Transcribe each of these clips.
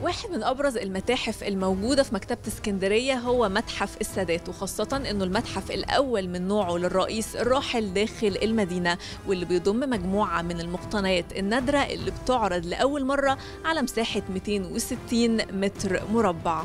واحد من أبرز المتاحف الموجودة في مكتبة اسكندرية هو متحف السادات وخاصة أنه المتحف الأول من نوعه للرئيس الراحل داخل المدينة واللي بيضم مجموعة من المقتنيات النادرة اللي بتعرض لأول مرة على مساحة 260 متر مربع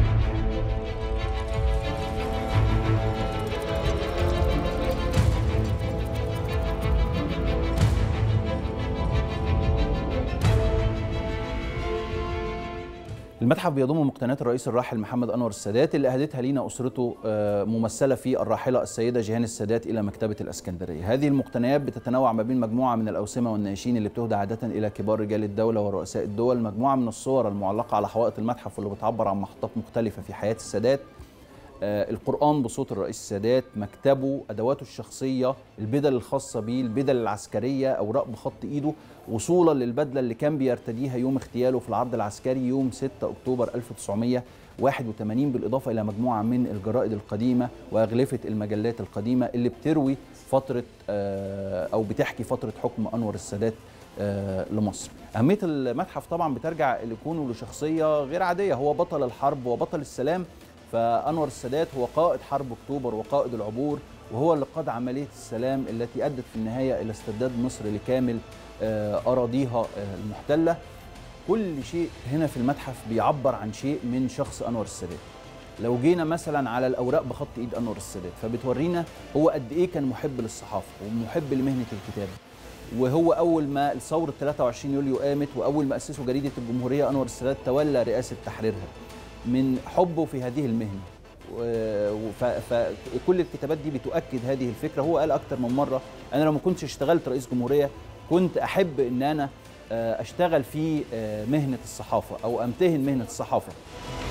المتحف بيضم مقتنيات الرئيس الراحل محمد انور السادات اللي اهدتها لينا اسرته آه، ممثله في الراحله السيده جيهان السادات الى مكتبه الاسكندريه. هذه المقتنيات بتتنوع ما بين مجموعه من الاوسمه والناشين اللي بتهدى عاده الى كبار رجال الدوله ورؤساء الدول، مجموعه من الصور المعلقه على حوائط المتحف واللي بتعبر عن محطات مختلفه في حياه السادات. آه، القرآن بصوت الرئيس السادات مكتبه أدواته الشخصية البدل الخاصة به البدل العسكرية أوراق بخط إيده وصولا للبدلة اللي كان بيرتديها يوم اغتياله في العرض العسكري يوم 6 أكتوبر 1981 بالإضافة إلى مجموعة من الجرائد القديمة وأغلفة المجلات القديمة اللي بتروي فترة آه، أو بتحكي فترة حكم أنور السادات آه، لمصر أهمية المتحف طبعا بترجع لكونه لشخصية غير عادية هو بطل الحرب وبطل السلام فانور السادات هو قائد حرب اكتوبر وقائد العبور وهو اللي قاد عمليه السلام التي ادت في النهايه الى استرداد مصر لكامل آه، اراضيها آه، المحتله كل شيء هنا في المتحف بيعبر عن شيء من شخص انور السادات لو جينا مثلا على الاوراق بخط ايد انور السادات فبتورينا هو قد ايه كان محب للصحافه ومحب لمهنه الكتابه وهو اول ما ثوره 23 يوليو قامت واول ما اسسوا جريده الجمهوريه انور السادات تولى رئاسه تحريرها من حبه في هذه المهنه و- ف- فكل الكتابات دي بتؤكد هذه الفكره هو قال اكتر من مره انا لو ما كنتش اشتغلت رئيس جمهوريه كنت احب ان انا آه، اشتغل في آه، مهنه الصحافه او امتهن مهنه الصحافه